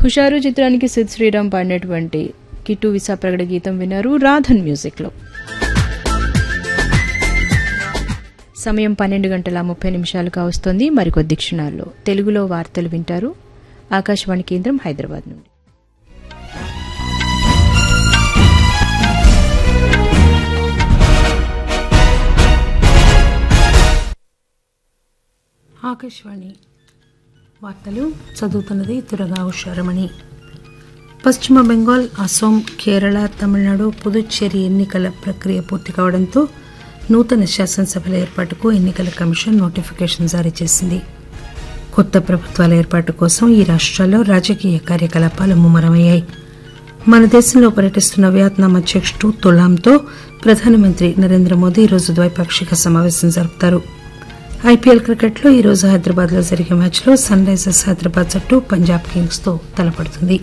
హుషారు చిత్రానికి సిద్ శ్రీరామ్ పాడినటువంటి కిట్టు విసా ప్రగడ గీతం విన్నారు రాధన్ మ్యూజిక్లో సమయం పన్నెండు గంటల ముప్పై నిమిషాలుగా వస్తుంది మరికొద్ది క్షణాల్లో తెలుగులో వార్తలు వింటారు ఆకాశవాణి కేంద్రం హైదరాబాద్ నుండి ఆకాశవాణి వార్తలు చదువుతున్నది తురగా ఉషారమణి పశ్చిమ బెంగాల్ అసోం కేరళ తమిళనాడు పుదుచ్చేరి ఎన్నికల ప్రక్రియ పూర్తి కావడంతో నూతన శాసనసభల ఏర్పాటుకు ఎన్నికల కమిషన్ నోటిఫికేషన్ జారీ చేసింది కొత్త ప్రభుత్వాల ఏర్పాటు కోసం ఈ రాష్ట్రాల్లో రాజకీయ కార్యకలాపాలు ముమ్మరమయ్యాయి మన దేశంలో పర్యటిస్తున్న వియత్నాం అధ్యక్షుడు తొలాంతో ప్రధానమంత్రి నరేంద్ర మోదీ ఈరోజు ద్వైపాక్షిక సమావేశం జరుపుతారు ఐపీఎల్ క్రికెట్లో ఈరోజు హైదరాబాద్ లో జరిగే మ్యాచ్లో సన్ రైజర్స్ హైదరాబాద్ జట్టు పంజాబ్ కింగ్స్ తో తలపడుతుంది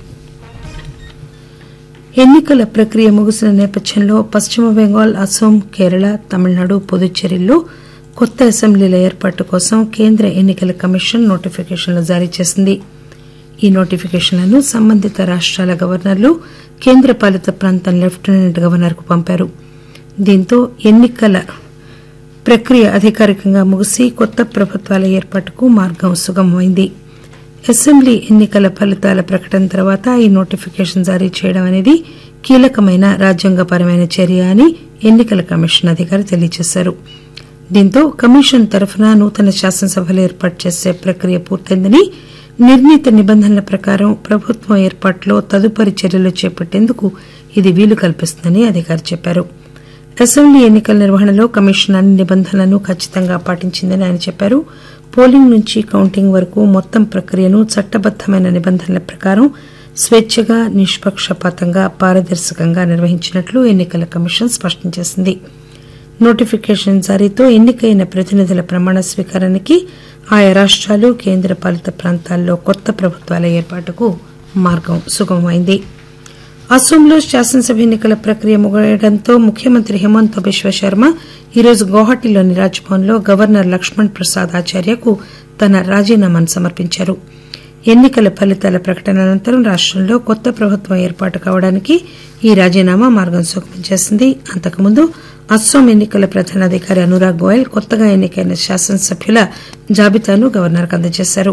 ఎన్నికల ప్రక్రియ ముగిసిన నేపథ్యంలో పశ్చిమ బెంగాల్ అసోం కేరళ తమిళనాడు పుదుచ్చేరిల్లో కొత్త అసెంబ్లీల ఏర్పాటు కోసం కేంద్ర ఎన్నికల కమిషన్ నోటిఫికేషన్లు జారీ చేసింది ఈ నోటిఫికేషన్లను సంబంధిత రాష్ట్రాల గవర్నర్లు కేంద్రపాలిత ప్రాంతం లెఫ్టినెంట్ గవర్నర్కు పంపారు దీంతో ఎన్నికల ప్రక్రియ అధికారికంగా ముగిసి కొత్త ప్రభుత్వాల ఏర్పాటుకు మార్గం సుగమమైంది అసెంబ్లీ ఎన్నికల ఫలితాల ప్రకటన తర్వాత ఈ నోటిఫికేషన్ జారీ చేయడం అనేది కీలకమైన రాజ్యాంగపరమైన చర్య అని ఎన్నికల కమిషన్ అధికారి తెలియజేశారు దీంతో కమిషన్ తరఫున నూతన శాసనసభలు ఏర్పాటు చేసే ప్రక్రియ పూర్తయిందని నిర్ణీత నిబంధనల ప్రకారం ప్రభుత్వం ఏర్పాటులో తదుపరి చర్యలు చేపట్టేందుకు ఇది వీలు కల్పిస్తుందని అధికారి చెప్పారు అసెంబ్లీ ఎన్నికల నిర్వహణలో కమిషన్ అన్ని నిబంధనలను ఖచ్చితంగా పాటించిందని ఆయన చెప్పారు పోలింగ్ నుంచి కౌంటింగ్ వరకు మొత్తం ప్రక్రియను చట్టబద్దమైన నిబంధనల ప్రకారం స్వేచ్ఛగా నిష్పక్షపాతంగా పారదర్శకంగా నిర్వహించినట్లు ఎన్నికల కమిషన్ స్పష్టం చేసింది నోటిఫికేషన్ జారీతో ఎన్నికైన ప్రతినిధుల ప్రమాణ స్వీకారానికి ఆయా రాష్ట్రాలు కేంద్ర పాలిత ప్రాంతాల్లో కొత్త ప్రభుత్వాల ఏర్పాటుకు మార్గం సుగమమైంది అస్సోంలో శాసనసభ ఎన్నికల ప్రక్రియ ముగియడంతో ముఖ్యమంత్రి హిమంత బిశ్వ శర్మ ఈరోజు గౌహటిలోని రాజ్భవన్లో గవర్నర్ లక్ష్మణ్ ప్రసాద్ ఆచార్యకు తన రాజీనామాను సమర్పించారు ఎన్నికల ఫలితాల ప్రకటన అనంతరం రాష్టంలో కొత్త ప్రభుత్వం ఏర్పాటు కావడానికి ఈ రాజీనామా మార్గం సుగమం చేసింది అంతకుముందు అస్సోం ఎన్నికల ప్రధానాధికారి అనురాగ్ గోయల్ కొత్తగా ఎన్నికైన శాసనసభ్యుల జాబితాను గవర్నర్కు అందజేశారు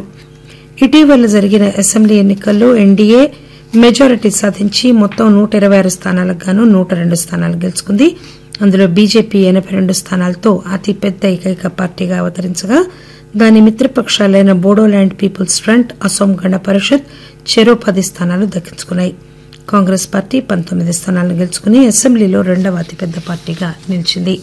ఇటీవల జరిగిన అసెంబ్లీ ఎన్నికల్లో ఎన్డీఏ మెజారిటీ సాధించి మొత్తం నూట ఇరవై ఆరు స్థానాలకు గాను నూట రెండు స్థానాలు గెలుచుకుంది అందులో బీజేపీ ఎనబై రెండు స్థానాలతో అతిపెద్ద ఏకైక పార్టీగా అవతరించగా దాని మిత్రపక్షాలైన బోడోల్యాండ్ పీపుల్స్ ఫ్రంట్ అసోం గణ పరిషత్ చెరో పది స్థానాలు దక్కించుకున్నాయి కాంగ్రెస్ పార్టీ పంతొమ్మిది స్థానాలను గెలుచుకుని అసెంబ్లీలో రెండవ అతిపెద్ద పార్టీగా నిలిచింది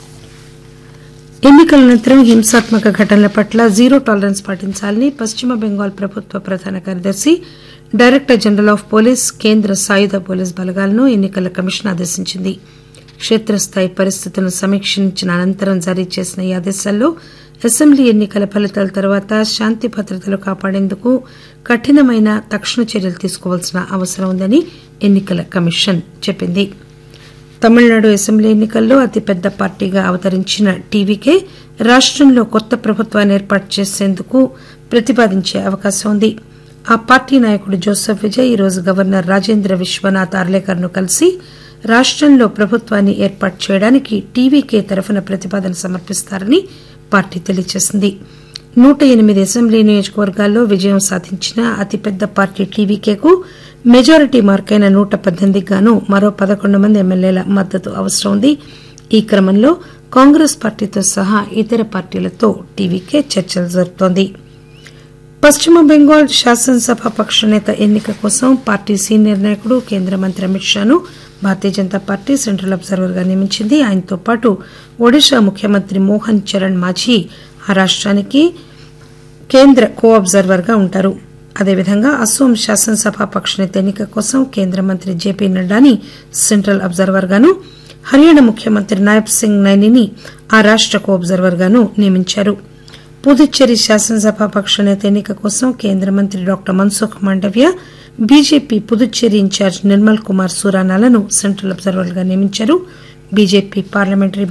ఎన్నికల అనంతరం హింసాత్మక ఘటనల పట్ల జీరో టాలరెన్స్ పాటించాలని పశ్చిమ బెంగాల్ ప్రభుత్వ ప్రధాన కార్యదర్శి డైరెక్టర్ జనరల్ ఆఫ్ పోలీస్ కేంద్ర సాయుధ పోలీస్ బలగాలను ఎన్నికల కమిషన్ ఆదేశించింది క్షేత్రస్థాయి పరిస్థితులను సమీక్షించిన అనంతరం జారీ చేసిన ఈ ఆదేశాల్లో అసెంబ్లీ ఎన్నికల ఫలితాల తర్వాత శాంతి భద్రతలు కాపాడేందుకు కఠినమైన తక్షణ చర్యలు తీసుకోవాల్సిన అవసరం ఉందని ఎన్నికల కమిషన్ చెప్పింది తమిళనాడు అసెంబ్లీ ఎన్నికల్లో అతిపెద్ద పార్టీగా అవతరించిన టీవీకే రాష్టంలో కొత్త ప్రభుత్వాన్ని ఏర్పాటు చేసేందుకు ప్రతిపాదించే అవకాశం ఉంది ఆ పార్టీ నాయకుడు జోసెఫ్ విజయ్ ఈరోజు గవర్నర్ రాజేంద్ర విశ్వనాథ్ ఆర్లేకర్ ను కలిసి రాష్టంలో ప్రభుత్వాన్ని ఏర్పాటు చేయడానికి టీవీకే తరఫున ప్రతిపాదన సమర్పిస్తారని పార్టీ తెలియజేసింది నూట ఎనిమిది అసెంబ్లీ నియోజకవర్గాల్లో విజయం సాధించిన అతిపెద్ద పార్టీ టీవీకేకు మెజారిటీ మార్కైన నూట పద్దెనిమిదికి గాను మరో పదకొండు మంది ఎమ్మెల్యేల మద్దతు అవసరం ఉంది ఈ క్రమంలో కాంగ్రెస్ పార్టీతో సహా ఇతర పార్టీలతో టీవీకే చర్చలు జరుపుతోంది పశ్చిమ బెంగాల్ శాసనసభ పక్షనేత ఎన్నిక కోసం పార్టీ సీనియర్ నాయకుడు కేంద్ర మంత్రి అమిత్ షాను Bharatiya Janata party central observer గా నియమించింది ఆయనతో పాటు ఒడిషా ముఖ్యమంత్రి మోహన్ చరణ్ మాఝీ ఆ రాష్టానికి కేంద్ర కో అబ్జర్వర్ గా ఉంటారు అదేవిధంగా అస్సోం శాసనసభ పక్షనేత ఎన్నిక కోసం కేంద్ర మంత్రి జేపీ నడ్డాని సెంట్రల్ అబ్జర్వర్ గాను హర్యానా ముఖ్యమంత్రి నాయబ్ సింగ్ నైనిని ఆ రాష్ట కో అబ్జర్వర్ గాను నియమించారు పుదుచ్చేరి శాసనసభ పక్షనేత ఎన్నిక కోసం కేంద్ర మంత్రి doctor Mansukh Mandaviya BJP Puducherry incharge Nirmal Kumar సూరానాలను సెంట్రల్ అబ్జర్వర్లుగా నియమించారు బీజేపీ పార్లమెంటరీ